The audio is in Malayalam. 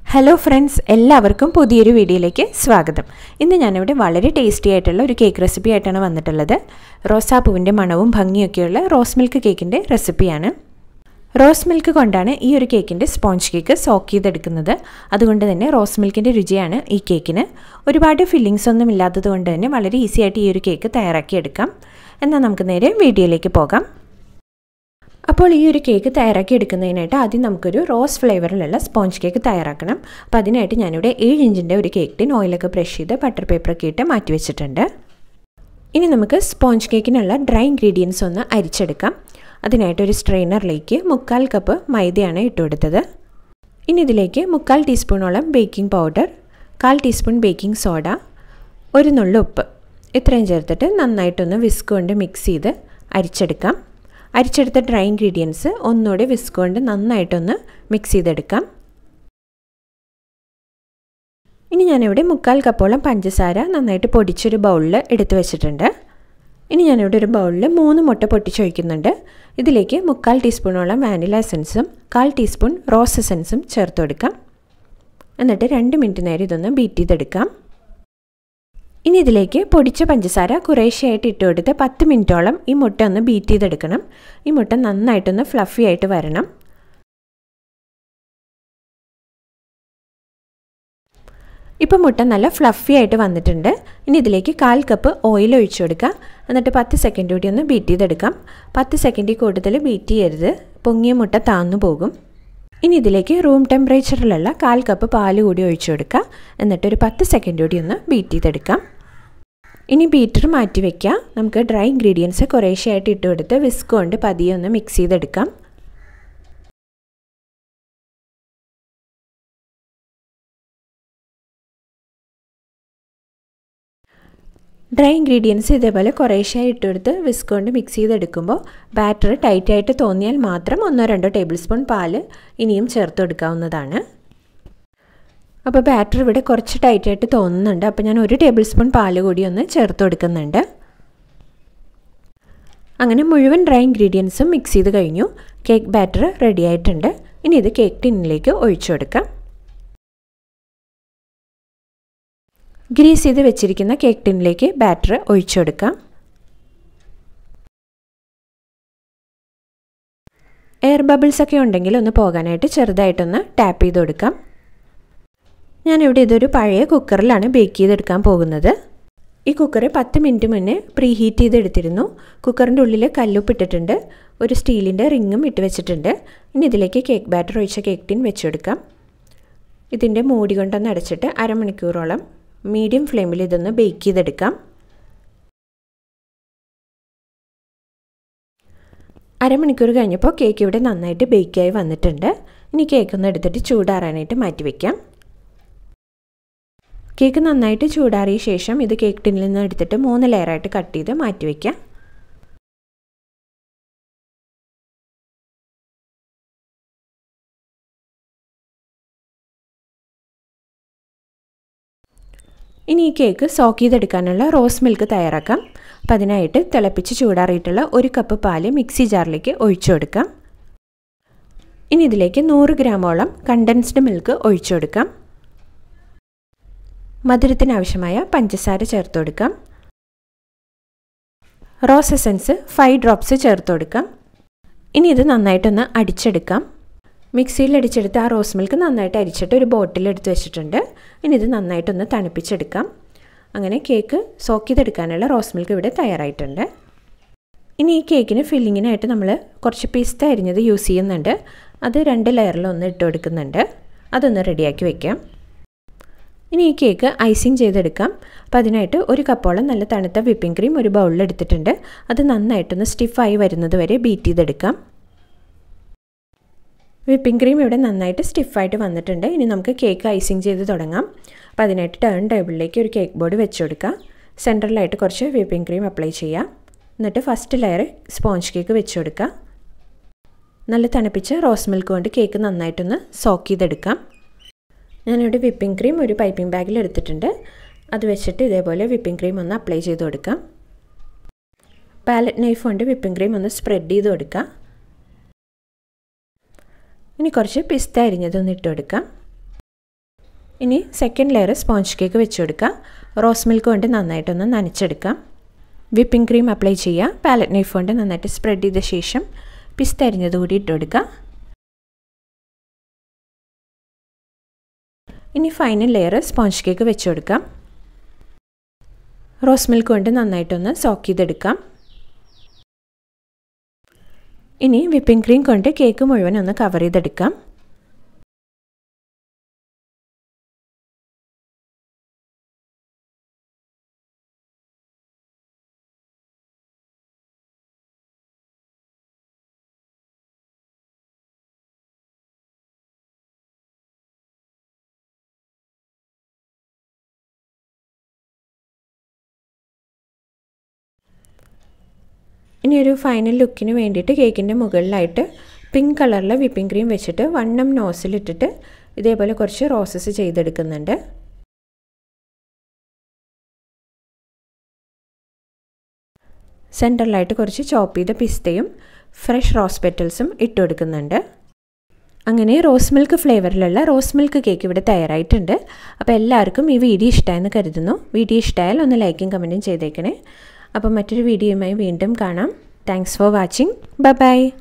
ഹലോ ഫ്രണ്ട്സ് എല്ലാവർക്കും പുതിയൊരു വീഡിയോയിലേക്ക് സ്വാഗതം ഇന്ന് ഞാനിവിടെ വളരെ ടേസ്റ്റി ആയിട്ടുള്ള ഒരു കേക്ക് റെസിപ്പി ആയിട്ടാണ് വന്നിട്ടുള്ളത് റോസാപ്പൂവിൻ്റെ മണവും ഭംഗിയൊക്കെയുള്ള റോസ് മിൽക്ക് കേക്കിൻ്റെ റെസിപ്പിയാണ് റോസ് മിൽക്ക് കൊണ്ടാണ് ഈ ഒരു കേക്കിൻ്റെ സ്പോഞ്ച് കേക്ക് സോക്ക് ചെയ്തെടുക്കുന്നത് അതുകൊണ്ട് തന്നെ റോസ് മിൽക്കിൻ്റെ രുചിയാണ് ഈ കേക്കിന് ഒരുപാട് ഫില്ലിങ്സ് ഒന്നും ഇല്ലാത്തത് കൊണ്ട് തന്നെ വളരെ ഈസി ആയിട്ട് ഈ ഒരു കേക്ക് തയ്യാറാക്കിയെടുക്കാം എന്നാൽ നമുക്ക് നേരെ വീഡിയോയിലേക്ക് പോകാം അപ്പോൾ ഈ ഒരു കേക്ക് തയ്യാറാക്കി എടുക്കുന്നതിനായിട്ട് ആദ്യം നമുക്കൊരു റോസ് ഫ്ലേവറിലുള്ള സ്പോഞ്ച് കേക്ക് തയ്യാറാക്കണം അപ്പോൾ അതിനായിട്ട് ഞാനിവിടെ ഏഴ് ഇഞ്ചിൻ്റെ ഒരു കേക്ക് ടിൻ ഓയിലൊക്കെ ബ്രഷ് ചെയ്ത് ബട്ടർ പേപ്പറൊക്കെ ഇട്ട് മാറ്റി വെച്ചിട്ടുണ്ട് ഇനി നമുക്ക് സ്പോഞ്ച് കേക്കിനുള്ള ഡ്രൈ ഇൻഗ്രീഡിയൻസ് ഒന്ന് അരിച്ചെടുക്കാം അതിനായിട്ട് ഒരു സ്ട്രെയിനറിലേക്ക് മുക്കാൽ കപ്പ് മൈദയാണ് ഇട്ട് കൊടുത്തത് ഇനി ഇതിലേക്ക് മുക്കാൽ ടീസ്പൂണോളം ബേക്കിംഗ് പൗഡർ കാൽ ടീസ്പൂൺ ബേക്കിംഗ് സോഡ ഒരു നുള്ളു ഉപ്പ് ഇത്രയും ചേർത്തിട്ട് നന്നായിട്ടൊന്ന് വിസ്ക് കൊണ്ട് മിക്സ് ചെയ്ത് അരിച്ചെടുക്കാം അരിച്ചെടുത്ത ഡ്രൈ ഇൻഗ്രീഡിയൻസ് ഒന്നുകൂടെ വിസ്ക് കൊണ്ട് നന്നായിട്ടൊന്ന് മിക്സ് ചെയ്തെടുക്കാം ഇനി ഞാനിവിടെ മുക്കാൽ കപ്പോളം പഞ്ചസാര നന്നായിട്ട് പൊടിച്ചൊരു ബൗളിൽ എടുത്തു വെച്ചിട്ടുണ്ട് ഇനി ഞാനിവിടെ ഒരു ബൗളിൽ മൂന്ന് മുട്ട പൊട്ടിച്ചൊഴിക്കുന്നുണ്ട് ഇതിലേക്ക് മുക്കാൽ ടീസ്പൂണോളം വാനില എസൻസും കാൽ ടീസ്പൂൺ റോസ് എസൻസും ചേർത്ത് കൊടുക്കാം എന്നിട്ട് രണ്ട് മിനിറ്റ് നേരം ഇതൊന്ന് ബീറ്റ് ചെയ്തെടുക്കാം ഇനി ഇതിലേക്ക് പൊടിച്ച പഞ്ചസാര കുറേശ്ശെയായിട്ട് ഇട്ട് കൊടുത്ത് പത്ത് മിനിറ്റോളം ഈ മുട്ട ഒന്ന് ബീറ്റ് ചെയ്തെടുക്കണം ഈ മുട്ട നന്നായിട്ടൊന്ന് ഫ്ലഫി ആയിട്ട് വരണം ഇപ്പം മുട്ട നല്ല ഫ്ലഫി ആയിട്ട് വന്നിട്ടുണ്ട് ഇനി ഇതിലേക്ക് കാൽ കപ്പ് ഓയിൽ ഒഴിച്ചു കൊടുക്കുക എന്നിട്ട് പത്ത് സെക്കൻഡ് കൂടി ഒന്ന് ബീറ്റ് ചെയ്തെടുക്കാം പത്ത് സെക്കൻഡിൽ കൂടുതൽ ബീറ്റ് ചെയ്യരുത് പൊങ്ങിയ മുട്ട താന്നു പോകും ഇനി ഇതിലേക്ക് റൂം ടെമ്പറേച്ചറിലുള്ള കാൽ കപ്പ് പാല് കൂടി ഒഴിച്ചു കൊടുക്കുക എന്നിട്ടൊരു പത്ത് സെക്കൻഡ് കൂടി ഒന്ന് ബീറ്റ് ചെയ്തെടുക്കാം ഇനി ബീറ്റർ മാറ്റി വയ്ക്കുക നമുക്ക് ഡ്രൈ ഇൻഗ്രീഡിയൻസ് കുറേശ്ശെയായിട്ട് ഇട്ട് കൊടുത്ത് വിസ്ക് കൊണ്ട് പതിയെ ഒന്ന് മിക്സ് ചെയ്തെടുക്കാം ഡ്രൈ ഇൻഗ്രീഡിയൻസ് ഇതേപോലെ കുറേശ്ശായി ഇട്ടെടുത്ത് വിസ്ക് കൊണ്ട് മിക്സ് ചെയ്തെടുക്കുമ്പോൾ ബാറ്റർ ടൈറ്റായിട്ട് തോന്നിയാൽ മാത്രം ഒന്നോ രണ്ടോ ടേബിൾ സ്പൂൺ പാല് ഇനിയും ചേർത്ത് കൊടുക്കാവുന്നതാണ് അപ്പോൾ ബാറ്റർ ഇവിടെ കുറച്ച് ടൈറ്റായിട്ട് തോന്നുന്നുണ്ട് അപ്പോൾ ഞാൻ ഒരു ടേബിൾ സ്പൂൺ പാല് കൂടി ഒന്ന് ചേർത്ത് കൊടുക്കുന്നുണ്ട് അങ്ങനെ മുഴുവൻ ഡ്രൈ ഇൻഗ്രീഡിയൻസും മിക്സ് ചെയ്ത് കഴിഞ്ഞു കേക്ക് ബാറ്റർ റെഡി ആയിട്ടുണ്ട് ഇനി ഇത് കേക്ക് ടിന്നിലേക്ക് ഒഴിച്ചു കൊടുക്കാം ഗ്രീസ് ചെയ്ത് വെച്ചിരിക്കുന്ന കേക്ക് ടിന്നിലേക്ക് ബാറ്റർ ഒഴിച്ചു കൊടുക്കാം എയർ ബബിൾസ് ഒക്കെ ഉണ്ടെങ്കിൽ ഒന്ന് പോകാനായിട്ട് ചെറുതായിട്ടൊന്ന് ടാപ്പ് ചെയ്ത് കൊടുക്കാം ഞാനിവിടെ ഇതൊരു പഴയ കുക്കറിലാണ് ബേക്ക് ചെയ്തെടുക്കാൻ പോകുന്നത് ഈ കുക്കർ പത്ത് മിനിറ്റ് മുന്നേ പ്രീ ഹീറ്റ് ചെയ്തെടുത്തിരുന്നു കുക്കറിൻ്റെ ഉള്ളിൽ കല്ലുപ്പിട്ടിട്ടുണ്ട് ഒരു സ്റ്റീലിൻ്റെ റിങ്ങും ഇട്ട് വെച്ചിട്ടുണ്ട് ഇനി ഇതിലേക്ക് കേക്ക് ബാറ്റർ ഒഴിച്ച കേക്ക് ടിൻ വെച്ചെടുക്കാം ഇതിൻ്റെ മൂടി കൊണ്ടൊന്ന് അടച്ചിട്ട് അരമണിക്കൂറോളം മീഡിയം ഫ്ലെയിമിൽ ഇതൊന്ന് ബേക്ക് ചെയ്തെടുക്കാം അരമണിക്കൂർ കഴിഞ്ഞപ്പോൾ കേക്ക് ഇവിടെ നന്നായിട്ട് ബേക്കായി വന്നിട്ടുണ്ട് ഇനി കേക്ക് ഒന്ന് എടുത്തിട്ട് ചൂടാറാനായിട്ട് മാറ്റി വയ്ക്കാം കേക്ക് നന്നായിട്ട് ചൂടാറിയ ശേഷം ഇത് കേക്ക് ടിന്നിൽ നിന്ന് എടുത്തിട്ട് മൂന്ന് ലെയറായിട്ട് കട്ട് ചെയ്ത് മാറ്റി വയ്ക്കാം ഇനി ഈ കേക്ക് സോക്ക് ചെയ്തെടുക്കാനുള്ള റോസ് മിൽക്ക് തയ്യാറാക്കാം അപ്പം അതിനായിട്ട് തിളപ്പിച്ച് ചൂടാറിയിട്ടുള്ള ഒരു കപ്പ് പാല് മിക്സി ജാറിലേക്ക് ഒഴിച്ചു കൊടുക്കാം ഇനി ഇതിലേക്ക് നൂറ് ഗ്രാമോളം കണ്ടൻസ്ഡ് മിൽക്ക് ഒഴിച്ചു കൊടുക്കാം മധുരത്തിന് ആവശ്യമായ പഞ്ചസാര ചേർത്ത് കൊടുക്കാം റോസ് എസൻസ് ഫൈവ് ഡ്രോപ്സ് ചേർത്ത് കൊടുക്കാം ഇനി ഇത് നന്നായിട്ടൊന്ന് അടിച്ചെടുക്കാം മിക്സിയിൽ അടിച്ചെടുത്ത് ആ റോസ് മിൽക്ക് നന്നായിട്ട് അരിച്ചിട്ട് ഒരു ബോട്ടിൽ എടുത്ത് വെച്ചിട്ടുണ്ട് ഇനി ഇത് നന്നായിട്ടൊന്ന് തണുപ്പിച്ചെടുക്കാം അങ്ങനെ കേക്ക് സോക്ക് ചെയ്തെടുക്കാനുള്ള റോസ് മിൽക്ക് ഇവിടെ തയ്യാറായിട്ടുണ്ട് ഇനി ഈ കേക്കിന് ഫില്ലിങ്ങിനായിട്ട് നമ്മൾ കുറച്ച് പിസ്ത അരിഞ്ഞത് യൂസ് ചെയ്യുന്നുണ്ട് അത് രണ്ട് ലെയറിലൊന്ന് ഇട്ട് കൊടുക്കുന്നുണ്ട് അതൊന്ന് റെഡിയാക്കി വെക്കാം ഇനി ഈ കേക്ക് ഐസിങ് ചെയ്തെടുക്കാം അപ്പോൾ അതിനായിട്ട് ഒരു കപ്പോളം നല്ല തണുത്ത വിപ്പിംഗ് ക്രീം ഒരു ബൗളിൽ എടുത്തിട്ടുണ്ട് അത് നന്നായിട്ടൊന്ന് സ്റ്റിഫായി വരുന്നത് വരെ ബീറ്റ് ചെയ്തെടുക്കാം വിപ്പിംഗ് ക്രീം ഇവിടെ നന്നായിട്ട് സ്റ്റിഫായിട്ട് വന്നിട്ടുണ്ട് ഇനി നമുക്ക് കേക്ക് ഐസിങ് ചെയ്ത് തുടങ്ങാം അപ്പോൾ അതിനായിട്ട് ടേൺ ടേബിളിലേക്ക് ഒരു കേക്ക് ബോർഡ് വെച്ച് കൊടുക്കുക സെൻറ്ററിലായിട്ട് കുറച്ച് വിപ്പിംഗ് ക്രീം അപ്ലൈ ചെയ്യുക എന്നിട്ട് ഫസ്റ്റ് ലെയർ സ്പോഞ്ച് കേക്ക് വെച്ച് കൊടുക്കുക നല്ല തണുപ്പിച്ച് റോസ് മിൽക്ക് കൊണ്ട് കേക്ക് നന്നായിട്ടൊന്ന് സോക്ക് ചെയ്തെടുക്കാം ഞാനിവിടെ വിപ്പിംഗ് ക്രീം ഒരു പൈപ്പിംഗ് ബാഗിൽ എടുത്തിട്ടുണ്ട് അത് വെച്ചിട്ട് ഇതേപോലെ വിപ്പിംഗ് ക്രീം ഒന്ന് അപ്ലൈ ചെയ്ത് കൊടുക്കാം പാലറ്റ് നൈഫ് കൊണ്ട് വിപ്പിംഗ് ക്രീം ഒന്ന് സ്പ്രെഡ് ചെയ്ത് കൊടുക്കാം ഇനി കുറച്ച് പിസ്ത അരിഞ്ഞതൊന്ന് ഇട്ട് കൊടുക്കാം ഇനി സെക്കൻഡ് ലെയർ സ്പോഞ്ച് കേക്ക് വെച്ച് കൊടുക്കുക റോസ് മിൽക്ക് കൊണ്ട് നന്നായിട്ടൊന്ന് നനച്ചെടുക്കാം വിപ്പിംഗ് ക്രീം അപ്ലൈ ചെയ്യുക പാലറ്റ് നൈഫ് കൊണ്ട് നന്നായിട്ട് സ്പ്രെഡ് ചെയ്ത ശേഷം പിസ്ത അരിഞ്ഞത് കൂടി ഇട്ട് കൊടുക്കുക ഇനി ഫൈനൽ ലെയർ സ്പോഞ്ച് കേക്ക് വെച്ച് കൊടുക്കാം റോസ് മിൽക്ക് കൊണ്ട് നന്നായിട്ടൊന്ന് സോക്ക് ചെയ്തെടുക്കാം ഇനി വിപ്പിംഗ് ക്രീം കൊണ്ട് കേക്ക് മുഴുവൻ ഒന്ന് കവർ ചെയ്തെടുക്കാം ഇനി ഒരു ഫൈനൽ ലുക്കിന് വേണ്ടിയിട്ട് കേക്കിൻ്റെ മുകളിലായിട്ട് പിങ്ക് കളറിലെ വിപ്പിംഗ് ക്രീം വെച്ചിട്ട് വണ്ണം നോസിലിട്ടിട്ട് ഇതേപോലെ കുറച്ച് റോസസ് ചെയ്തെടുക്കുന്നുണ്ട് സെൻറ്ററിലായിട്ട് കുറച്ച് ചോപ്പ് ചെയ്ത പിസ്തയും ഫ്രഷ് റോസ് പെറ്റൽസും ഇട്ട് കൊടുക്കുന്നുണ്ട് അങ്ങനെ റോസ് മിൽക്ക് ഫ്ലേവറിലുള്ള റോസ് മിൽക്ക് കേക്ക് ഇവിടെ തയ്യാറായിട്ടുണ്ട് അപ്പോൾ എല്ലാവർക്കും ഈ വീഡിയോ ഇഷ്ടമായെന്ന് കരുതുന്നു വീഡിയോ ഇഷ്ടമായാൽ ഒന്ന് ലൈക്കും കമൻറ്റും ചെയ്തേക്കണേ അപ്പോൾ മറ്റൊരു വീഡിയോയുമായി വീണ്ടും കാണാം thanks for watching bye by